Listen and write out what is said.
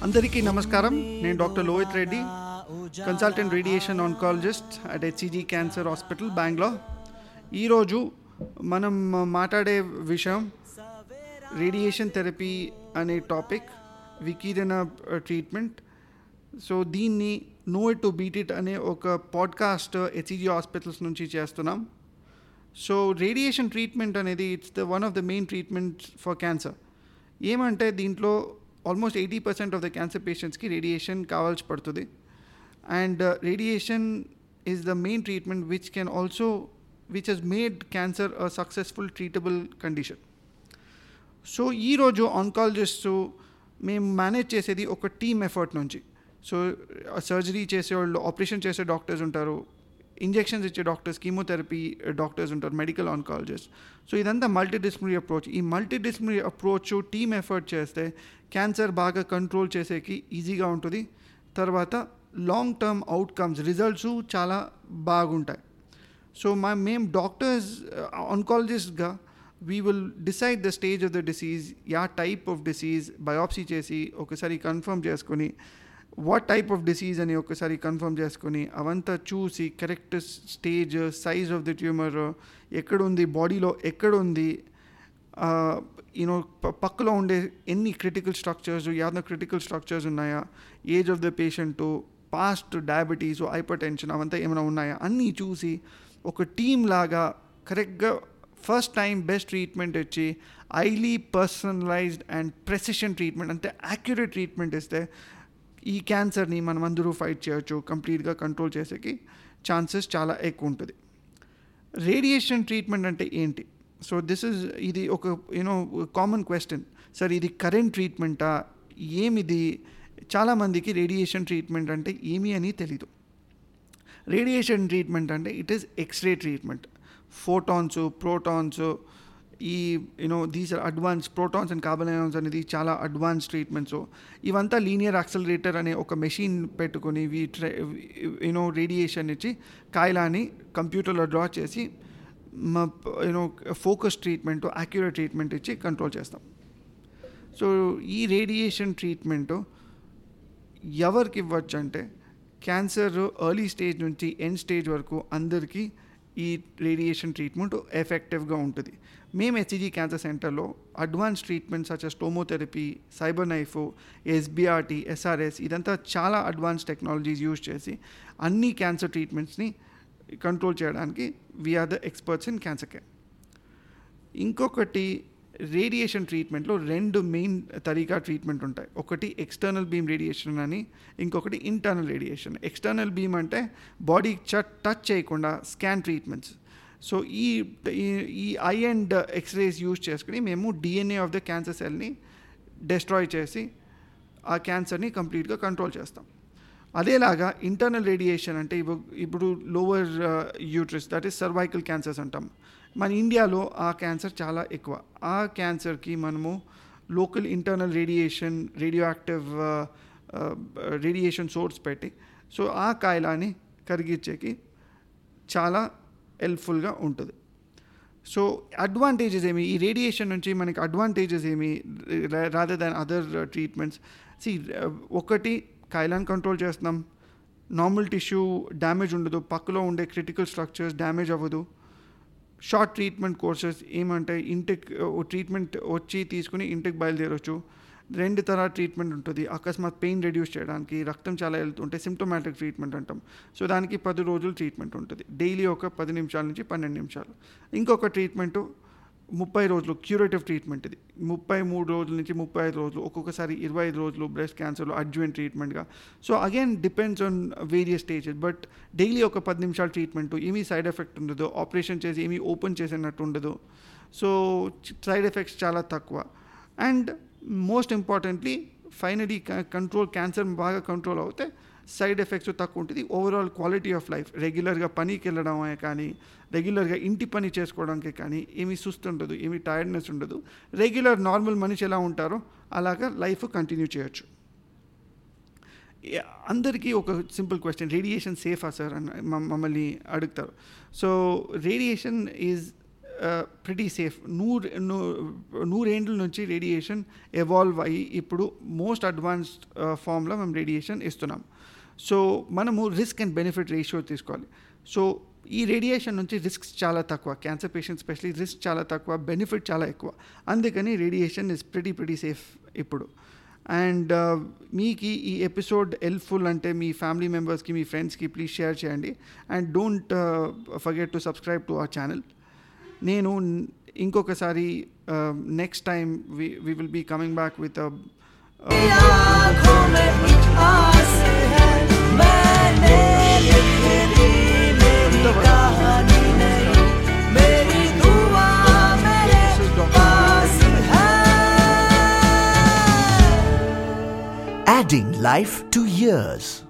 అందరికీ నమస్కారం నేను doctor Lohith Reddy consultant radiation oncologist at HCG cancer hospital Bengaluru ఈరోజు మనం మాట్లాడే విషయం రేడియేషన్ థెరపీ అనే టాపిక్ వికీరణ ట్రీట్మెంట్ సో దీన్ని know it to beat it అనే ఒక పాడ్కాస్ట్ హెచ్సిజీ హాస్పిటల్స్ నుంచి చేస్తున్నాం సో రేడియేషన్ ట్రీట్మెంట్ అనేది it's the one of the main treatment for cancer ఏమంటే దీంట్లో almost eighty percent of the cancer పేషెంట్స్కి రేడియేషన్ కావాల్సి పడుతుంది and radiation is the main treatment which can also which has made cancer a successful treatable condition so ఈరోజు oncologist మేము manage చేసేది ఒక team effort నుంచి సో సర్జరీ చేసేవాళ్ళు operation చేసే డాక్టర్స్ ఉంటారు ఇంజెక్షన్స్ ఇచ్చే డాక్టర్స్ కీమోథెరపీ డాక్టర్స్ ఉంటారు మెడికల్ ఆన్కాలజిస్ట్ సో ఇదంతా మల్టీడిసిప్లినరీ అప్రోచ్ ఈ మల్టీడిసిప్లినరీ అప్రోచ్ టీమ్ ఎఫర్ట్ చేస్తే క్యాన్సర్ బాగా కంట్రోల్ చేసేకి ఈజీగా ఉంటుంది తర్వాత లాంగ్ టర్మ్ అవుట్కమ్స్ రిజల్ట్స్ చాలా బాగుంటాయి సో మా మేము డాక్టర్స్ ఆన్కాలజిస్ట్గా we will decide the stage of the disease yeah type of disease biopsy చేసి ఒకసారి కన్ఫర్మ్ చేసుకొని వాట్ టైప్ ఆఫ్ డిసీజ్ అని ఒకసారి కన్ఫర్మ్ చేసుకొని అవంతా చూసి correct stage size of the tumour ఎక్కడుంది బాడీలో ఎక్కడుంది యూనో పక్కలో ఉండే ఎన్ని క్రిటికల్ స్ట్రక్చర్స్ యాదన క్రిటికల్ స్ట్రక్చర్స్ ఉన్నాయా age of the patient past diabetes hypertension అవంతా ఏమైనా ఉన్నాయా అన్నీ చూసి ఒక టీమ్ లాగా కరెక్ట్గా ఫస్ట్ టైం బెస్ట్ ట్రీట్మెంట్ ఇచ్చి highly personalised and precision treatment అంటే యాక్యురేట్ ట్రీట్మెంట్ ఇస్తే ఈ క్యాన్సర్ని మనం అందరూ ఫైట్ చేయొచ్చు కంప్లీట్గా కంట్రోల్ చేసేకి ఛాన్సెస్ చాలా ఎక్కువ ఉంటుంది రేడియేషన్ ట్రీట్మెంట్ అంటే ఏంటి సో దిస్ ఇస్ ఇది ఒక యూనో కామన్ క్వశ్చన్ సార్ ఇది కరెంట్ ట్రీట్మెంటా ఏమిది చాలామందికి రేడియేషన్ ట్రీట్మెంట్ అంటే ఏమి అని తెలీదు రేడియేషన్ ట్రీట్మెంట్ అంటే it is X ray treatment photons protons ఈ you know these are advance protons and carbon ions అనేది చాలా అడ్వాన్స్ ట్రీట్మెంట్స్ ఇవంతా లీనియర్ యాక్సలరేటర్ అనే ఒక మెషిన్ పెట్టుకొని వీ ట్రై యూనో రేడియేషన్ ఇచ్చి కాయలాని కంప్యూటర్లో డ్రా చేసి మా you know focus treatment accurate treatment ఇచ్చి కంట్రోల్ చేస్తాం సో ఈ రేడియేషన్ ట్రీట్మెంట్ ఎవరికి ఇవ్వచ్చు అంటే క్యాన్సర్ ఎర్లీ స్టేజ్ నుంచి ఎండ్ స్టేజ్ వరకు అందరికీ ఈ రేడియేషన్ ట్రీట్మెంట్ ఎఫెక్టివ్గా ఉంటుంది మేము హెచ్ఈజీ క్యాన్సర్ సెంటర్లో advance treatments such tomotherapy cyber knife SBRT SRS ఇదంతా చాలా అడ్వాన్స్ టెక్నాలజీస్ యూజ్ చేసి అన్ని క్యాన్సర్ ట్రీట్మెంట్స్ని కంట్రోల్ చేయడానికి we are the experts in cancer care ఇంకొకటి రేడియేషన్ ట్రీట్మెంట్లో రెండు మెయిన్ తరీకా ట్రీట్మెంట్ ఉంటాయి ఒకటి ఎక్స్టర్నల్ బీమ్ రేడియేషన్ అని ఇంకొకటి ఇంటర్నల్ రేడియేషన్ ఎక్స్టర్నల్ బీమ్ అంటే బాడీ చట్ టచ్ చేయకుండా స్కాన్ ట్రీట్మెంట్స్ సో ఈ ఈ ఐ అండ్ ఎక్స్రేస్ యూజ్ చేసుకుని మేము డిఎన్ఏ ఆఫ్ ద క్యాన్సర్ సెల్ని డెస్ట్రాయ్ చేసి ఆ క్యాన్సర్ని కంప్లీట్గా కంట్రోల్ చేస్తాం అదేలాగా ఇంటర్నల్ రేడియేషన్ అంటే ఇప్పుడు lower uterus that is cervical cancers అంటాం మన ఇండియాలో ఆ క్యాన్సర్ చాలా ఎక్కువ ఆ క్యాన్సర్కి మనము local internal radiation radioactive radiation source పెట్టి సో ఆ కాయలాన్ని కరిగించేకి చాలా హెల్ప్ఫుల్గా ఉంటుంది సో అడ్వాంటేజెస్ ఏమి ఈ రేడియేషన్ నుంచి మనకి అడ్వాంటేజెస్ ఏమి రాదర్ దాన్ అదర్ ట్రీట్మెంట్స్ సి ఒకటి కాయలాన్ని కంట్రోల్ చేస్తున్నాం నార్మల్ టిష్యూ డ్యామేజ్ ఉండదు పక్కలో ఉండే క్రిటికల్ స్ట్రక్చర్స్ డ్యామేజ్ అవ్వదు షార్ట్ ట్రీట్మెంట్ కోర్సెస్ ఏమంటే ఇంటికి ట్రీట్మెంట్ వచ్చి తీసుకుని ఇంటికి బయలుదేరొచ్చు రెండు తరాల ట్రీట్మెంట్ ఉంటుంది అకస్మాత్ పెయిన్ రెడ్యూస్ చేయడానికి రక్తం చాలా వెళ్తుంటే సిమ్టోమాటిక్ ట్రీట్మెంట్ అంటాం సో దానికి పది రోజులు ట్రీట్మెంట్ ఉంటుంది డైలీ ఒక పది నిమిషాల నుంచి పన్నెండు నిమిషాలు ఇంకొక ట్రీట్మెంట్ ముప్పై రోజులు క్యూరేటివ్ ట్రీట్మెంట్ ఇది ముప్పై మూడు రోజుల నుంచి ముప్పై ఐదు రోజులు ఒక్కొక్కసారి ఇరవై ఐదు రోజులు బ్రెస్ట్ క్యాన్సర్లో అడ్జువెంట్ ట్రీట్మెంట్గా so again depends on various stages but daily ఒక పది నిమిషాల ట్రీట్మెంట్ ఏమీ సైడ్ ఎఫెక్ట్ ఉండదు ఆపరేషన్ చేసి ఏమీ ఓపెన్ చేసినట్టు ఉండదు సో సైడ్ ఎఫెక్ట్స్ చాలా తక్కువ and most importantly finally control cancer బాగా కంట్రోల్ అవుతే సైడ్ ఎఫెక్ట్స్ తక్కువ ఉంటుంది ఓవరాల్ క్వాలిటీ ఆఫ్ లైఫ్ రెగ్యులర్గా పనికి వెళ్ళడమే కానీ రెగ్యులర్గా ఇంటి పని చేసుకోవడానికి కానీ ఏమీ సుస్తు ఉండదు ఏమీ టైర్డ్నెస్ ఉండదు రెగ్యులర్ నార్మల్ మనిషి ఎలా ఉంటారో అలాగా లైఫ్ కంటిన్యూ చేయొచ్చు అందరికీ ఒక సింపుల్ క్వశ్చన్ రేడియేషన్ సేఫా సార్ అని మమ్మల్ని అడుగుతారు so radiation is pretty safe నూరు నూరేండ్ల నుంచి రేడియేషన్ ఎవాల్వ్ అయ్యి ఇప్పుడు మోస్ట్ అడ్వాన్స్డ్ ఫామ్లో మేము రేడియేషన్ ఇస్తున్నాం సో మనము రిస్క్ అండ్ బెనిఫిట్ రేషియో తీసుకోవాలి సో ఈ రేడియేషన్ నుంచి రిస్క్ చాలా తక్కువ క్యాన్సర్ పేషెంట్ స్పెషలీ రిస్క్ చాలా తక్కువ బెనిఫిట్ చాలా ఎక్కువ అందుకని radiation is pretty pretty safe ఇప్పుడు అండ్ మీకు ఈ ఎపిసోడ్ హెల్ప్ఫుల్ అంటే మీ ఫ్యామిలీ మెంబర్స్కి మీ ఫ్రెండ్స్కి ప్లీజ్ షేర్ చేయండి and don't forget to subscribe to our channel నేను ఇంకొకసారి next time we will be coming back with आँखों में मिठास है मैंने लिख दी मेरी कहानी नहीं मेरी दुआ मेरे पास है adding life to years.